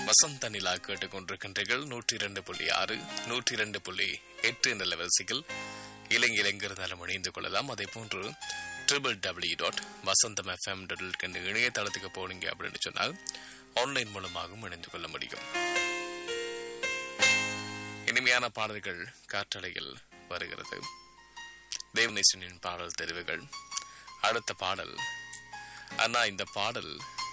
வசந்த நிலா கேட்டுக்கொண்டிருக்கின்றீர்கள் நூற்றி இரண்டு புள்ளி ஆறு நூற்றி இரண்டு புள்ளி எட்டு என்ற வரிசையில் இலங்கை இளைஞர்தாலும் இணைந்து கொள்ளலாம் அதே போன்று triple W dot Vasantham FM dot என்ற இணையதளத்துக்கு போனீங்க அப்படின்னு சொன்னால் ஆன்லைன் மூலமாகவும் இணைந்து கொள்ள முடியும் இனிமையான பாடல்கள் காற்றலையில் வருகிறது தேவநேசனின் பாடல் தெரிவுகள் அடுத்த பாடல் அண்ணா இந்த பாடல்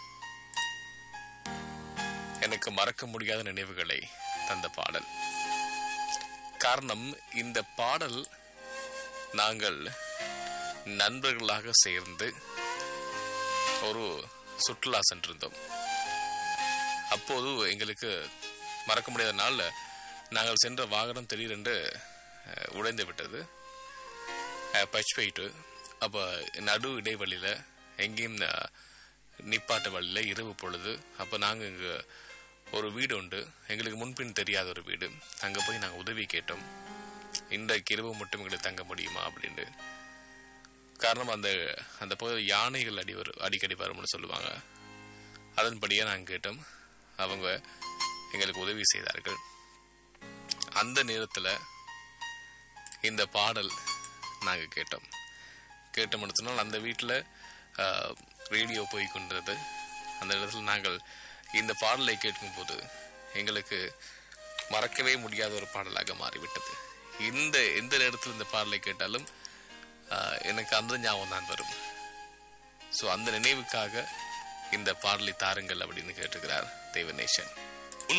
எனக்கு மறக்க முடியாத நினைவுகளை தந்த பாடல் காரணம் இந்த பாடல் நாங்கள் நண்பர்களாக சேர்ந்து ஒரு சுற்றுலா சென்றிருந்தோம் அப்போது எங்களுக்கு மறக்க முடியாத நாள்ல நாங்கள் சென்ற வாகனம் திடீரென்று அஹ், உடைந்து விட்டது பச் போயிட்டு அப்போ நடு இடைவெளியில் எங்கேயும் அஹ், நிப்பாட்ட வழியில் இரவு பொழுது அப்போ நாங்கள் இங்கே ஒரு வீடு உண்டு எங்களுக்கு முன்பின் தெரியாத ஒரு வீடு அங்கே போய் நாங்கள் உதவி கேட்டோம் இன்றைக்கு இரவு மட்டும் எங்களுக்கு தங்க முடியுமா அப்படின்ட்டு காரணம் அந்த அந்த பகுதியில் யானைகள் அடி வரும் அடிக்கடி வரும்னு சொல்லுவாங்க அதன்படியே நாங்கள் கேட்டோம் அவங்க எங்களுக்கு உதவி செய்தார்கள் அந்த நேரத்தில் இந்த பாடல் நாங்கள் கேட்டோம் கேட்டோம்னு சொன்னால் அந்த வீட்டில் ரேடியோ போய் கொண்டது அந்த இடத்துல நாங்கள் இந்த பாடலை கேட்கும்போது எங்களுக்கு மறக்கவே முடியாத ஒரு பாடலாக மாறிவிட்டது இந்த எந்த நேரத்தில் இந்த பாடலை கேட்டாலும் ஆஹ், எனக்கு அந்த ஞாபகம் தான் வரும் ஸோ அந்த நினைவுக்காக இந்த பாடலை தாருங்கள் அப்படின்னு கேட்டுக்கிறார் தேவநேசன்